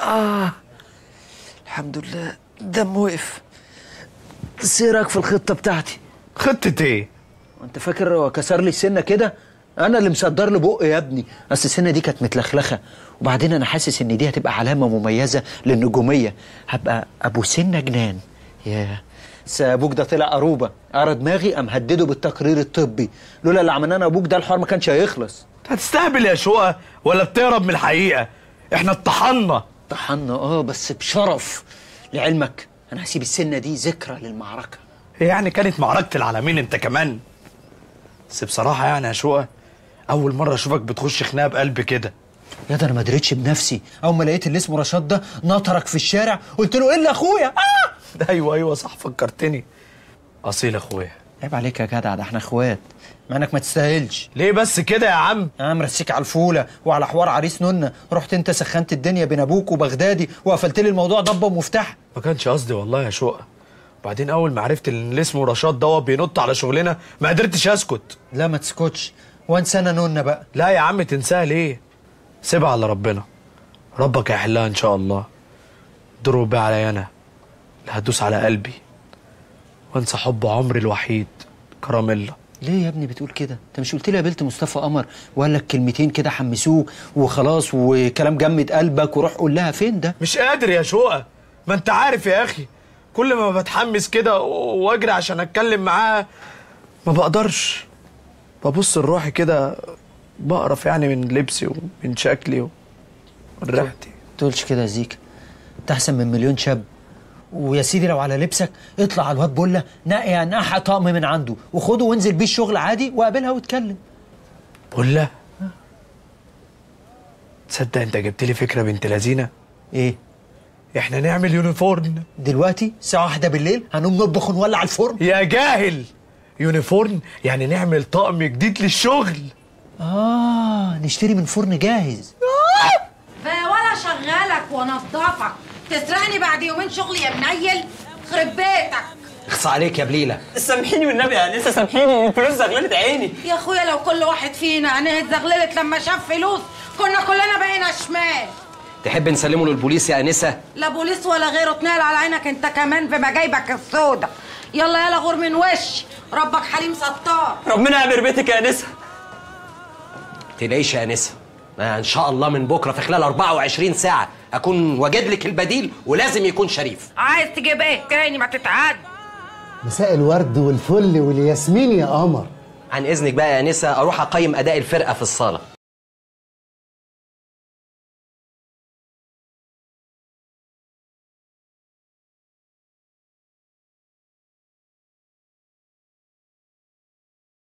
آه الحمد لله دم وقف بس ايه رايك في الخطة بتاعتي؟ خطة ايه؟ انت فاكر هو كسر لي السنة كده؟ انا اللي مصدر له بقي يا ابني اصل السنة دي كانت متلخلخة وبعدين انا حاسس ان دي هتبقى علامة مميزة للنجومية هبقى ابو سنة جنان ياه بس ابوك ده طلع قروبة قرا دماغي قام هدده بالتقرير الطبي لولا اللي عملناه انا وابوك ده الحوار ما كانش هيخلص هتستهبل يا شقة ولا بتهرب من الحقيقة احنا اتطحنا طحنا اه بس بشرف لعلمك انا هسيب السنة دي ذكرى للمعركة هي يعني كانت معركة العالمين انت كمان بس بصراحة يعني يا شقة أول مرة أشوفك بتخش خناقة بقلب كده يا ده انا ما دريتش بنفسي اول ما لقيت اللي اسمه رشاد ده نطرك في الشارع قلت له الا اخويا اه ده أيوه أيوه صح فكرتني أصيل أخويا عيب عليك يا جدع ده احنا اخوات مع انك ما تستاهلش ليه بس كده يا عم انا مرسيك على الفوله وعلى حوار عريس نونه رحت انت سخنت الدنيا بين ابوك وبغدادي وقفلت لي الموضوع ضبه ومفتاح ما كانش قصدي والله يا شقة وبعدين أول ما عرفت إن اللي اسمه رشاد دوت بينط على شغلنا ما قدرتش أسكت لا ما تسكتش وانسى انا نونه بقى لا يا عم تنساها ليه سيبها على ربنا ربك هيحلها ان شاء الله دور بقى عليا انا اللي هتدوس على قلبي وانسى حب عمري الوحيد كراميلا ليه يا ابني بتقول كده انت مش قلت لي قابلت مصطفى قمر وقال لك كلمتين كده حمسوك وخلاص وكلام جمد قلبك وروح قول لها فين ده مش قادر يا شقة ما انت عارف يا اخي كل ما بتحمس كده واجري عشان اتكلم معاها ما بقدرش ببص لروحي كده بقرف يعني من لبسي ومن شكلي ومن ريحتي تقولش كده يا زيكا انت احسن من مليون شاب ويا سيدي لو على لبسك اطلع على الواد بولا نقي نقح طقم من عنده وخده وانزل بيه الشغل عادي وقابلها واتكلم بولا تصدق انت جبت لي فكره بنت لذينه ايه احنا نعمل يونيفورم دلوقتي الساعه واحدة بالليل هنقوم نطبخ ونولع الفرن يا جاهل يونيفورم يعني نعمل طقم جديد للشغل اه نشتري من فرن جاهز ولا شغالك ونضفك تسرقني بعد يومين شغل يا منيل خرب بيتك اخص عليك يا بليله سامحيني والنبي يا انسه سامحيني الفلوس زغللت عيني يا اخويا لو كل واحد فينا عينيه اتزغللت لما شاف فلوس كنا كلنا بقينا شمال تحب نسلمه للبوليس يا انسه لا بوليس ولا غيره تنال على عينك انت كمان بمجايبك السودا يلا يلا غور من وش ربك حليم ستار ربنا يعمر بيتك يا انسه تلاقيش يا انسه آه، ان شاء الله من بكره في خلال 24 ساعه اكون واجد لك البديل ولازم يكون شريف عايز تجيب ايه تاني ما تتعد مساء الورد والفل والياسمين يا قمر عن اذنك بقى يا انسه اروح اقيم اداء الفرقه في الصاله